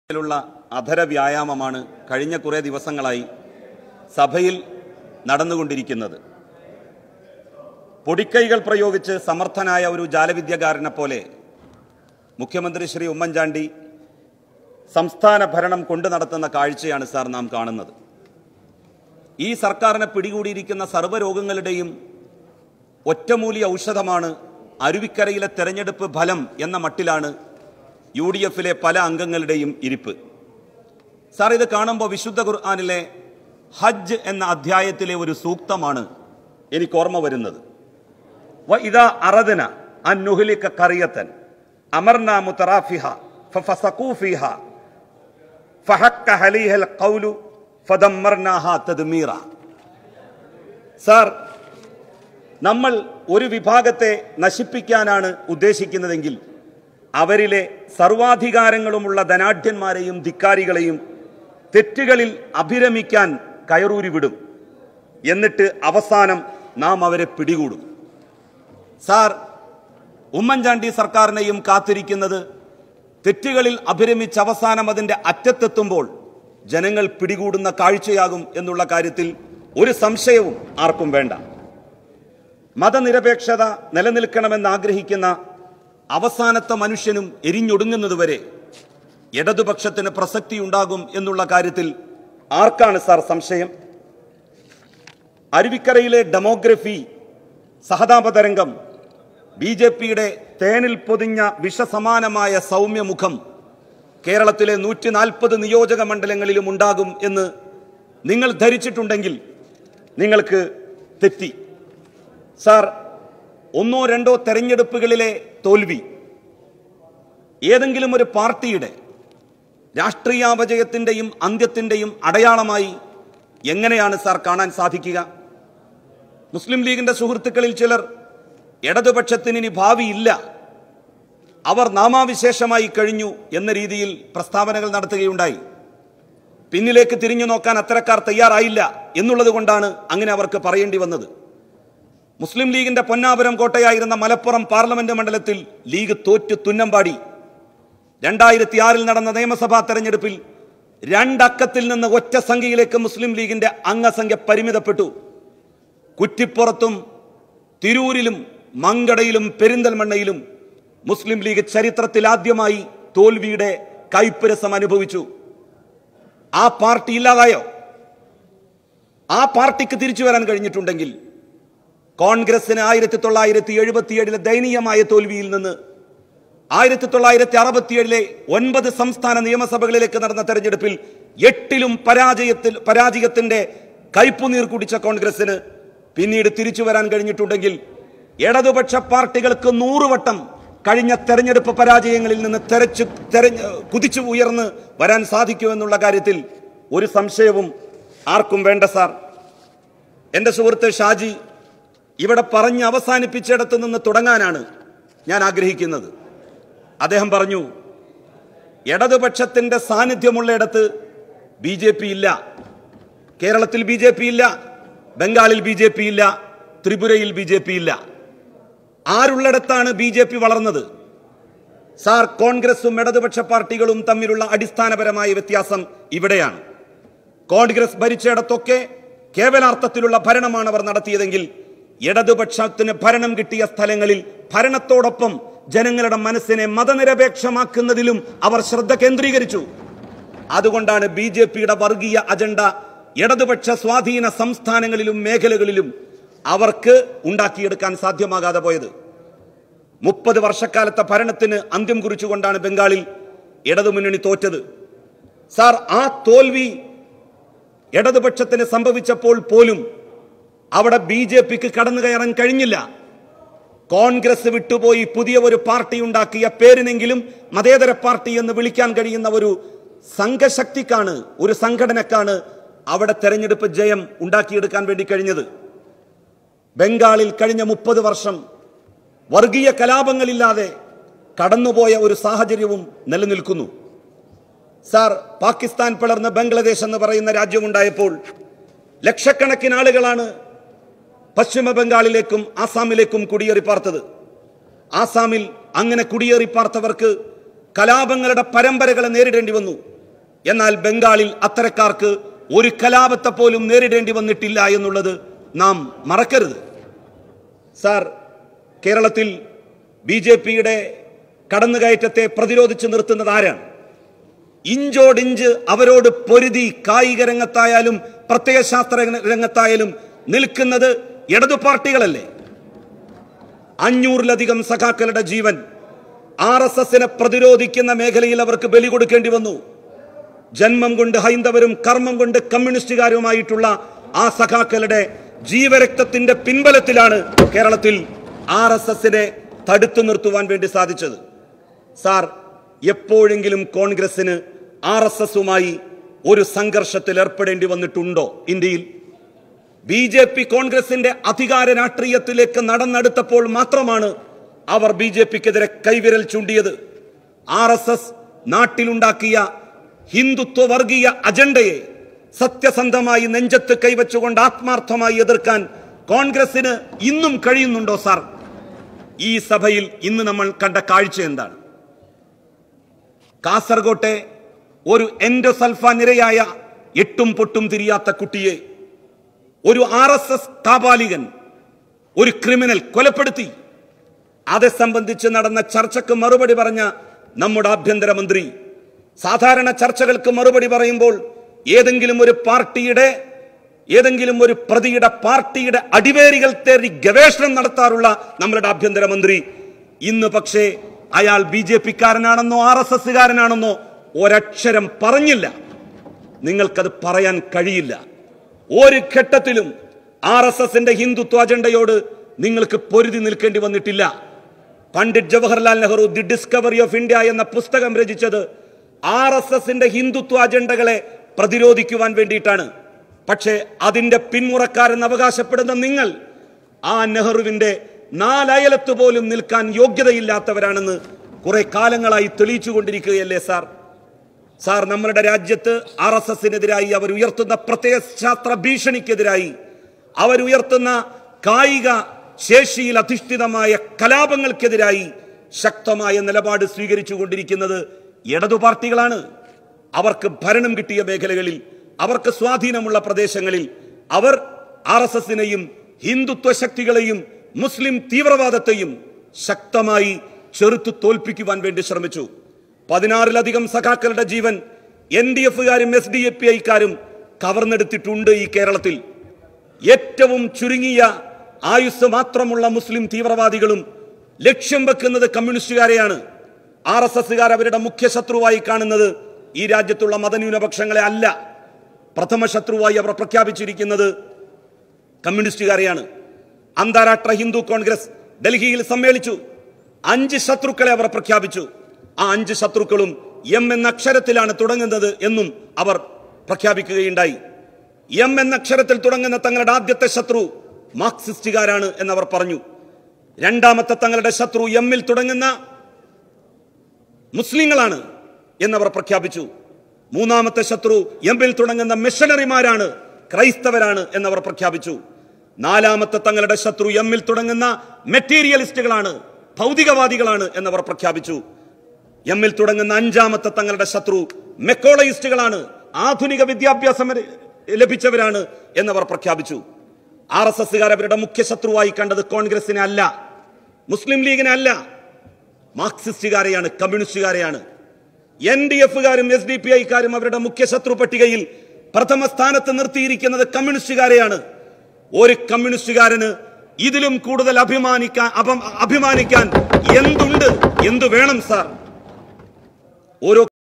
ിലുള്ള അധര വ്യായാമമാണ് കഴിഞ്ഞ കുറേ ദിവസങ്ങളായി സഭയിൽ നടന്നുകൊണ്ടിരിക്കുന്നത് പൊടിക്കൈകൾ പ്രയോഗിച്ച് സമർത്ഥനായ ഒരു ജാലവിദ്യകാരനെ പോലെ മുഖ്യമന്ത്രി ശ്രീ ഉമ്മൻചാണ്ടി സംസ്ഥാന ഭരണം കൊണ്ടു നടത്തുന്ന കാഴ്ചയാണ് സാർ നാം കാണുന്നത് ഈ സർക്കാരിനെ പിടികൂടിയിരിക്കുന്ന സർവ്വരോഗങ്ങളുടെയും ഒറ്റമൂലി ഔഷധമാണ് അരുവിക്കരയിലെ തെരഞ്ഞെടുപ്പ് ഫലം എന്ന മട്ടിലാണ് യു ഡി എഫിലെ പല അംഗങ്ങളുടെയും ഇരിപ്പ് സാർ ഇത് കാണുമ്പോൾ വിശുദ്ധ ഖുർആാനിലെ ഹജ്ജ് എന്ന അധ്യായത്തിലെ ഒരു സൂക്തമാണ് എനിക്ക് ഓർമ്മ വരുന്നത് വ ഇതാ അറദന അൻ നുഹ്ലിക ഖറിയത്തൻ അമർനാ മുതറാഫിഹ ഫഫസഖൂ ഫീഹ ഫഹക്ക ഹലീഹൽ ഖൗലു ഫദമ്മർനാഹ തദ്മീറ സാർ നമ്മൾ ഒരു വിഭാഗത്തെ നശിപ്പിക്കാനാണ് ഉദ്ദേശിക്കുന്നതെങ്കിൽ അവരിലെ സർവാധികാരങ്ങളുമുള്ള ധനാഢ്യന്മാരെയും ധിക്കാരികളെയും തെറ്റുകളിൽ അഭിരമിക്കാൻ കയറൂരി വിടും എന്നിട്ട് അവസാനം നാം അവരെ പിടികൂടും സാർ ഉമ്മൻചാണ്ടി സർക്കാരിനെയും കാത്തിരിക്കുന്നത് തെറ്റുകളിൽ അഭിരമിച്ച് അവസാനം അതിന്റെ അറ്റത്തെത്തുമ്പോൾ ജനങ്ങൾ പിടികൂടുന്ന കാഴ്ചയാകും എന്നുള്ള കാര്യത്തിൽ ഒരു സംശയവും ആർക്കും വേണ്ട മതനിരപേക്ഷത നിലനിൽക്കണമെന്ന് ആഗ്രഹിക്കുന്ന അവസാനത്തെ മനുഷ്യനും എരിഞ്ഞൊടുങ്ങുന്നതുവരെ ഇടതുപക്ഷത്തിന് പ്രസക്തി ഉണ്ടാകും എന്നുള്ള കാര്യത്തിൽ ആർക്കാണ് സാർ സംശയം അരുവിക്കരയിലെ ഡെമോഗ്രഫി സഹതാപതരംഗം ബി ജെ പിയുടെ തേനിൽ പൊതിഞ്ഞ വിഷസമാനമായ സൗമ്യമുഖം കേരളത്തിലെ നൂറ്റി നാൽപ്പത് നിയോജക മണ്ഡലങ്ങളിലും ഉണ്ടാകും എന്ന് നിങ്ങൾ ധരിച്ചിട്ടുണ്ടെങ്കിൽ നിങ്ങൾക്ക് തെറ്റി സാർ ഒന്നോ രണ്ടോ തെരഞ്ഞെടുപ്പുകളിലെ തോൽവി ഏതെങ്കിലും ഒരു പാർട്ടിയുടെ രാഷ്ട്രീയാപജയത്തിന്റെയും അന്ത്യത്തിന്റെയും അടയാളമായി എങ്ങനെയാണ് സാർ കാണാൻ സാധിക്കുക മുസ്ലിം ലീഗിന്റെ സുഹൃത്തുക്കളിൽ ചിലർ ഇടതുപക്ഷത്തിന് ഇനി ഭാവിയില്ല അവർ നാമാവിശേഷമായി കഴിഞ്ഞു എന്ന രീതിയിൽ പ്രസ്താവനകൾ നടത്തുകയുണ്ടായി പിന്നിലേക്ക് തിരിഞ്ഞു നോക്കാൻ അത്തരക്കാർ തയ്യാറായില്ല എന്നുള്ളത് കൊണ്ടാണ് അങ്ങനെ അവർക്ക് പറയേണ്ടി വന്നത് മുസ്ലിം ലീഗിന്റെ പൊന്നാപുരം കോട്ടയായിരുന്ന മലപ്പുറം പാർലമെന്റ് മണ്ഡലത്തിൽ ലീഗ് തോറ്റു തുന്നമ്പാടി രണ്ടായിരത്തി ആറിൽ നടന്ന നിയമസഭാ തെരഞ്ഞെടുപ്പിൽ രണ്ടക്കത്തിൽ നിന്ന് ഒറ്റ സംഖ്യയിലേക്ക് മുസ്ലിം ലീഗിന്റെ അംഗസംഖ്യ പരിമിതപ്പെട്ടു കുറ്റിപ്പുറത്തും തിരൂരിലും മങ്കടയിലും പെരിന്തൽമണ്ണയിലും മുസ്ലിം ലീഗ് ചരിത്രത്തിൽ ആദ്യമായി തോൽവിയുടെ കൈപ്പുരസം അനുഭവിച്ചു ആ പാർട്ടി ഇല്ലാതായോ ആ പാർട്ടിക്ക് തിരിച്ചു വരാൻ കഴിഞ്ഞിട്ടുണ്ടെങ്കിൽ കോൺഗ്രസിന് ആയിരത്തി തൊള്ളായിരത്തി എഴുപത്തിയേഴിലെ ദയനീയമായ തോൽവിയിൽ നിന്ന് ആയിരത്തി തൊള്ളായിരത്തി അറുപത്തിയേഴിലെ ഒൻപത് സംസ്ഥാന നിയമസഭകളിലേക്ക് നടന്ന തെരഞ്ഞെടുപ്പിൽ എട്ടിലും പരാജയത്തിൽ പരാജയത്തിന്റെ കയ്പുനീർ കുടിച്ച കോൺഗ്രസിന് പിന്നീട് തിരിച്ചു വരാൻ കഴിഞ്ഞിട്ടുണ്ടെങ്കിൽ ഇടതുപക്ഷ പാർട്ടികൾക്ക് നൂറുവട്ടം കഴിഞ്ഞ തെരഞ്ഞെടുപ്പ് പരാജയങ്ങളിൽ നിന്ന് തെരച്ചു തെരഞ്ഞ് കുതിച്ചു ഉയർന്ന് വരാൻ സാധിക്കുമെന്നുള്ള കാര്യത്തിൽ ഒരു സംശയവും ആർക്കും വേണ്ട സാർ എന്റെ സുഹൃത്ത് ഷാജി ഇവിടെ പറഞ്ഞ് അവസാനിപ്പിച്ചിടത്ത് നിന്ന് തുടങ്ങാനാണ് ഞാൻ ആഗ്രഹിക്കുന്നത് അദ്ദേഹം പറഞ്ഞു ഇടതുപക്ഷത്തിന്റെ സാന്നിധ്യമുള്ളയിടത്ത് ബി ജെ പി ഇല്ല കേരളത്തിൽ ബി ജെ പി ഇല്ല ബംഗാളിൽ ബി ജെ പി ഇല്ല ത്രിപുരയിൽ ബി ജെ പി ഇല്ല ആരുള്ളിടത്താണ് ബി ജെ പി വളർന്നത് സാർ കോൺഗ്രസും ഇടതുപക്ഷ പാർട്ടികളും തമ്മിലുള്ള അടിസ്ഥാനപരമായ വ്യത്യാസം ഇവിടെയാണ് കോൺഗ്രസ് ഭരിച്ചിടത്തൊക്കെ കേവലാർത്ഥത്തിലുള്ള ഭരണമാണ് അവർ നടത്തിയതെങ്കിൽ ഇടതുപക്ഷത്തിന് ഭരണം കിട്ടിയ സ്ഥലങ്ങളിൽ ഭരണത്തോടൊപ്പം ജനങ്ങളുടെ മനസ്സിനെ മതനിരപേക്ഷമാക്കുന്നതിലും അവർ ശ്രദ്ധ കേന്ദ്രീകരിച്ചു അതുകൊണ്ടാണ് ബി ജെ പിയുടെ വർഗീയ അജണ്ട ഇടതുപക്ഷ സ്വാധീന സംസ്ഥാനങ്ങളിലും മേഖലകളിലും അവർക്ക് ഉണ്ടാക്കിയെടുക്കാൻ സാധ്യമാകാതെ പോയത് മുപ്പത് വർഷക്കാലത്തെ ഭരണത്തിന് അന്ത്യം കുറിച്ചുകൊണ്ടാണ് ബംഗാളിൽ ഇടതുമുന്നണി തോറ്റത് സാർ ആ തോൽവി ഇടതുപക്ഷത്തിന് സംഭവിച്ചപ്പോൾ പോലും അവിടെ ബി ജെ പിക്ക് കടന്നു കയറാൻ കഴിഞ്ഞില്ല കോൺഗ്രസ് വിട്ടുപോയി പുതിയ ഒരു പാർട്ടി ഉണ്ടാക്കിയ പേരിനെങ്കിലും മതേതര പാർട്ടി എന്ന് വിളിക്കാൻ കഴിയുന്ന ഒരു സംഘശക്തിക്കാണ് ഒരു സംഘടനക്കാണ് അവിടെ തെരഞ്ഞെടുപ്പ് ജയം ഉണ്ടാക്കിയെടുക്കാൻ വേണ്ടി കഴിഞ്ഞത് ബംഗാളിൽ കഴിഞ്ഞ മുപ്പത് വർഷം വർഗീയ കലാപങ്ങളില്ലാതെ കടന്നുപോയ ഒരു സാഹചര്യവും നിലനിൽക്കുന്നു സാർ പാകിസ്ഥാൻ പിളർന്ന് ബംഗ്ലാദേശ് എന്ന് പറയുന്ന രാജ്യമുണ്ടായപ്പോൾ ലക്ഷക്കണക്കിന് ആളുകളാണ് പശ്ചിമ ബംഗാളിലേക്കും ആസാമിലേക്കും കുടിയേറി പാർത്തത് ആസാമിൽ അങ്ങനെ കുടിയേറി പാർത്തവർക്ക് കലാപങ്ങളുടെ പരമ്പരകളെ നേരിടേണ്ടി വന്നു എന്നാൽ ബംഗാളിൽ അത്തരക്കാർക്ക് ഒരു കലാപത്തെ പോലും നേരിടേണ്ടി വന്നിട്ടില്ല എന്നുള്ളത് നാം മറക്കരുത് സാർ കേരളത്തിൽ ബി ജെ പിയുടെ കടന്നുകയറ്റത്തെ പ്രതിരോധിച്ച് നിർത്തുന്നത് ആരാണ് ഇഞ്ചോടിഞ്ച് അവരോട് പൊരുതി കായിക രംഗത്തായാലും പ്രത്യയശാസ്ത്ര രംഗത്തായാലും നിൽക്കുന്നത് ഇടതു പാർട്ടികളല്ലേ അഞ്ഞൂറിലധികം സഖാക്കളുടെ ജീവൻ ആർ എസ് എസിനെ പ്രതിരോധിക്കുന്ന മേഖലയിൽ അവർക്ക് ബലി കൊടുക്കേണ്ടി വന്നു ജന്മം കൊണ്ട് ഹൈന്ദവരും കർമ്മം കൊണ്ട് കമ്മ്യൂണിസ്റ്റുകാരുമായിട്ടുള്ള ആ സഖാക്കളുടെ ജീവരക്തത്തിന്റെ പിൻബലത്തിലാണ് കേരളത്തിൽ ആർ എസ് എസിനെ തടുത്തു നിർത്തുവാൻ വേണ്ടി സാധിച്ചത് സാർ എപ്പോഴെങ്കിലും കോൺഗ്രസിന് ആർ എസ് എസുമായി ഒരു സംഘർഷത്തിൽ ഏർപ്പെടേണ്ടി വന്നിട്ടുണ്ടോ ഇന്ത്യയിൽ ബി ജെ പി കോൺഗ്രസിന്റെ അധികാര രാഷ്ട്രീയത്തിലേക്ക് നടന്നെടുത്തപ്പോൾ മാത്രമാണ് അവർ ബി ജെ പിക്കെതിരെ കൈവിരൽ ചൂണ്ടിയത് ആർ എസ് എസ് നാട്ടിലുണ്ടാക്കിയ ഹിന്ദുത്വ വർഗീയ അജണ്ടയെ സത്യസന്ധമായി നെഞ്ചത്ത് കൈവച്ചുകൊണ്ട് ആത്മാർത്ഥമായി എതിർക്കാൻ കോൺഗ്രസിന് ഇന്നും കഴിയുന്നുണ്ടോ സാർ ഈ സഭയിൽ ഇന്ന് നമ്മൾ കണ്ട കാഴ്ച എന്താണ് കാസർകോട്ടെ ഒരു എൻഡോസൾഫാൻ നിരയായ എട്ടും പൊട്ടും തിരിയാത്ത കുട്ടിയെ ഒരു ആർ എസ് എസ് കാപാലികൻ ഒരു ക്രിമിനൽ കൊലപ്പെടുത്തി അതെ സംബന്ധിച്ച് നടന്ന ചർച്ചക്ക് മറുപടി പറഞ്ഞ നമ്മുടെ ആഭ്യന്തരമന്ത്രി സാധാരണ ചർച്ചകൾക്ക് മറുപടി പറയുമ്പോൾ ഏതെങ്കിലും ഒരു പാർട്ടിയുടെ ഏതെങ്കിലും ഒരു പ്രതിയുടെ പാർട്ടിയുടെ അടിവേരികൾ തേടി ഗവേഷണം നടത്താറുള്ള നമ്മുടെ ആഭ്യന്തരമന്ത്രി ഇന്ന് പക്ഷേ അയാൾ ബി ജെ പിക്കാരനാണെന്നോ ആർ എസ് എസ്സുകാരനാണെന്നോ ഒരക്ഷരം പറഞ്ഞില്ല നിങ്ങൾക്കത് പറയാൻ കഴിയില്ല ഒരു ഘട്ടത്തിലും ആർ എസ് എസിന്റെ ഹിന്ദുത്വ അജണ്ടയോട് നിങ്ങൾക്ക് പൊരുതി നിൽക്കേണ്ടി വന്നിട്ടില്ല Pandit Jawaharlal Nehru the discovery of India എന്ന പുസ്തകം രചിച്ചത് ആർ എസ് എസിന്റെ ഹിന്ദുത്വ അജണ്ടകളെ പ്രതിരോധിക്കുവാൻ വേണ്ടിയിട്ടാണ് പക്ഷേ അതിന്റെ പിന്മുറക്കാരെന്ന് അവകാശപ്പെടുന്ന നിങ്ങൾ ആ നെഹ്റുവിന്റെ നാലയലത്ത് പോലും നിൽക്കാൻ യോഗ്യതയില്ലാത്തവരാണെന്ന് കുറെ കാലങ്ങളായി തെളിയിച്ചുകൊണ്ടിരിക്കുകയല്ലേ സാർ സാർ നമ്മുടെ രാജ്യത്ത് ആർ എസ് എസിനെതിരായി അവർ ഉയർത്തുന്ന പ്രത്യയശാസ്ത്ര ഭീഷണിക്കെതിരായി അവരുയർത്തുന്ന കായിക ശേഷിയിൽ അധിഷ്ഠിതമായ കലാപങ്ങൾക്കെതിരായി ശക്തമായ നിലപാട് സ്വീകരിച്ചു കൊണ്ടിരിക്കുന്നത് ഇടതു പാർട്ടികളാണ് അവർക്ക് ഭരണം കിട്ടിയ മേഖലകളിൽ അവർക്ക് സ്വാധീനമുള്ള പ്രദേശങ്ങളിൽ അവർ ആർ എസ് എസിനെയും ഹിന്ദുത്വ ശക്തികളെയും മുസ്ലിം തീവ്രവാദത്തെയും ശക്തമായി ചെറുത്തു തോൽപ്പിക്കുവാൻ വേണ്ടി ശ്രമിച്ചു പതിനാറിലധികം സഖാക്കളുടെ ജീവൻ എൻ ഡി എഫുകാരും എസ് ഡി എ പി ഐക്കാരും കവർന്നെടുത്തിട്ടുണ്ട് ഈ കേരളത്തിൽ ഏറ്റവും ചുരുങ്ങിയ ആയുസ് മാത്രമുള്ള മുസ്ലിം തീവ്രവാദികളും ലക്ഷ്യം വെക്കുന്നത് കമ്മ്യൂണിസ്റ്റുകാരെയാണ് ആർ എസ് എസുകാർ അവരുടെ മുഖ്യ ശത്രുവായി കാണുന്നത് ഈ രാജ്യത്തുള്ള മതന്യൂനപക്ഷങ്ങളെ അല്ല പ്രഥമ ശത്രുവായി അവർ പ്രഖ്യാപിച്ചിരിക്കുന്നത് കമ്മ്യൂണിസ്റ്റുകാരെയാണ് അന്താരാഷ്ട്ര ഹിന്ദു കോൺഗ്രസ് ഡൽഹിയിൽ സമ്മേളിച്ചു അഞ്ച് ശത്രുക്കളെ അവർ പ്രഖ്യാപിച്ചു ആ അഞ്ച് ശത്രുക്കളും എം എന്ന അക്ഷരത്തിലാണ് തുടങ്ങുന്നത് എന്നും അവർ പ്രഖ്യാപിക്കുകയുണ്ടായി എം എന്ന അക്ഷരത്തിൽ തുടങ്ങുന്ന തങ്ങളുടെ ആദ്യത്തെ ശത്രു മാർക്സിസ്റ്റുകാരാണ് എന്നവർ പറഞ്ഞു രണ്ടാമത്തെ തങ്ങളുടെ ശത്രു എമ്മിൽ തുടങ്ങുന്ന മുസ്ലിങ്ങളാണ് എന്നവർ പ്രഖ്യാപിച്ചു മൂന്നാമത്തെ ശത്രു എമ്മിൽ തുടങ്ങുന്ന മിഷണറിമാരാണ് ക്രൈസ്തവരാണ് എന്നവർ പ്രഖ്യാപിച്ചു നാലാമത്തെ തങ്ങളുടെ ശത്രു എമ്മിൽ തുടങ്ങുന്ന മെറ്റീരിയലിസ്റ്റുകളാണ് ഭൗതികവാദികളാണ് എന്നവർ പ്രഖ്യാപിച്ചു എമ്മിൽ തുടങ്ങുന്ന അഞ്ചാമത്തെ തങ്ങളുടെ ശത്രു മെക്കോളയിസ്റ്റുകളാണ് ആധുനിക വിദ്യാഭ്യാസം ലഭിച്ചവരാണ് എന്നവർ പ്രഖ്യാപിച്ചു ആർ എസ് എസുകാർ അവരുടെ മുഖ്യ ശത്രുവായി കണ്ടത് കോൺഗ്രസിനെ അല്ല മുസ്ലിം ലീഗിനെ അല്ല മാർക്സിസ്റ്റുകാരെയാണ് കമ്മ്യൂണിസ്റ്റുകാരെയാണ് എൻ ഡി എഫുകാരും എസ് ഡി പി ഐക്കാരും അവരുടെ മുഖ്യ ശത്രു പട്ടികയിൽ പ്രഥമ സ്ഥാനത്ത് നിർത്തിയിരിക്കുന്നത് കമ്മ്യൂണിസ്റ്റുകാരെയാണ് ഒരു കമ്മ്യൂണിസ്റ്റുകാരന് ഇതിലും കൂടുതൽ അഭിമാനിക്കാൻ അപം- അഭിമാനിക്കാൻ എന്തുണ്ട് എന്തു വേണം സാർ ഓരോ